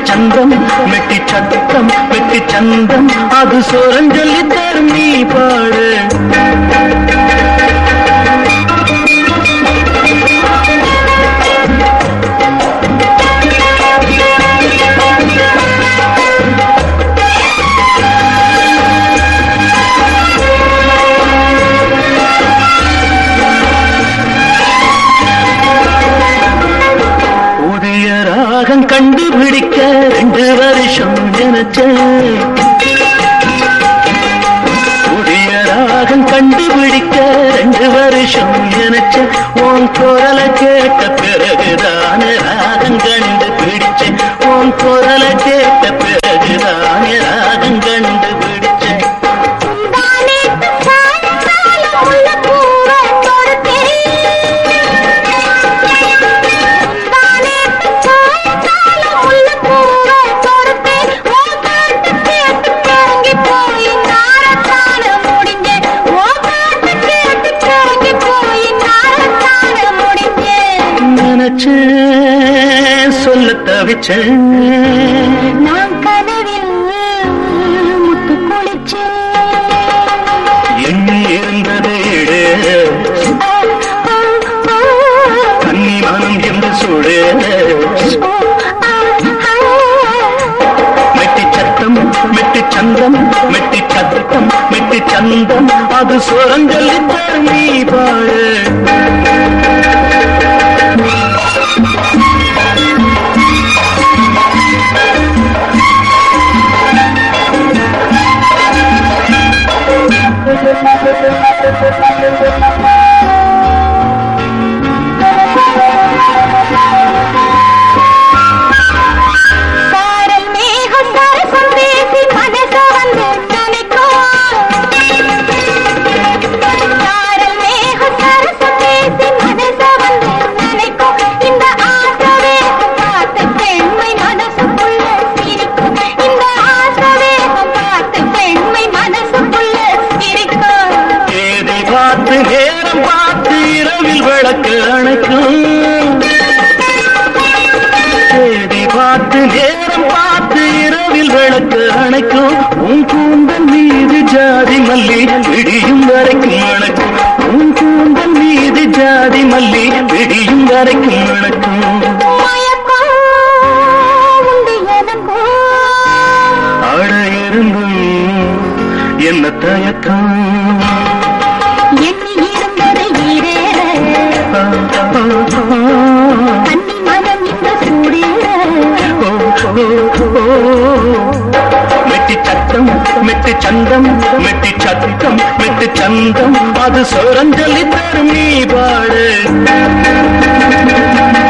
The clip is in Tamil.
சந்தம் மெட்டி சத்தம் வெட்டி சந்தம் அது சோரஞ்சொல்லி தரும் நீ பாடு புதிய ராகம் கண்டுபிடிக்க ரெண்டு வருஷம் நினைச்சேன் புதிய ராகம் கண்டுபிடிக்க ரெண்டு வருஷம் நினைச்சேன் உன் குரலை கேட்ட பிறகுதானே ராகம் கண்டு பிடிச்சேன் உன் குரலை கேட்ட பிறகுதானே ராகம் கண்டு பிடிச்சேன் முந்தானேத்து சாயங்காலம் முல்லைப்பூவை தொடுத்தேன். முந்தானேத்து சாயங்காலம் முல்லைப்பூவை தொடுத்தேன். உன் பாட்டு கேட்டு கிறங்கி போய் நாரத்தான முடிஞ்சேன். உன் பாட்டு கேட்டு கிறங்கி போய் நாரத்தான முடிஞ்சேன். நினைச்சேன் சொல்ல தவிச்சேன் நான் கனவில் முத்து குளிச்சேன் எண்ணி இருந்ததை இடு கன்னி மனம் என்று சுடு மெட்டி சத்தம் மெட்டி சந்தம் மெட்டி சத்தம் மெட்டி சந்தம் அது சுரஞ்சொல்லி தரும் நீ பாடு சாரல் மேகம் சரசம் பேசி மனச வந்து நினைக்கும் சாரல் மேகம் சரசம் பேசி மனச வந்து நினைக்கும் இந்த ஆசவேகம் பார்த்து பெண்மை மனசுக்குள்ள சிரிக்கும் இந்த ஆசவேகம் பார்த்து பெண்மை மனசுக்குள்ள சிரிக்கும் தேதி பார்த்து நேரம் பார்த்து இரவில் விளக்கு அணைக்கும் தேதி பார்த்து நேரம் பார்த்து இரவில் விளக்கு அணைக்கும் உன் கூந்தல் மீது ஜாதி மல்லி விடியும் வரைக்கும் அணைக்கும் உன் கூந்தல் மீது ஜாதி மல்லி விடியும் வரைக்கும் அணைக்கும் மயக்கம் உண்டு எனக்கும் அட இருந்தும் என்ன தயக்கம் எண்ணி இருந்தது ஈரேற ஆ, ஆ, ஆ. கன்னி மனம் இந்த சூடேற ஓ, ஓ, ஓ. மெட்டி சத்தம் மெட்டி சந்தம் மெட்டி சத்தம் மெட்டி சந்தம் அது சோரஞ்சொல்லி தரும் நீ பாடு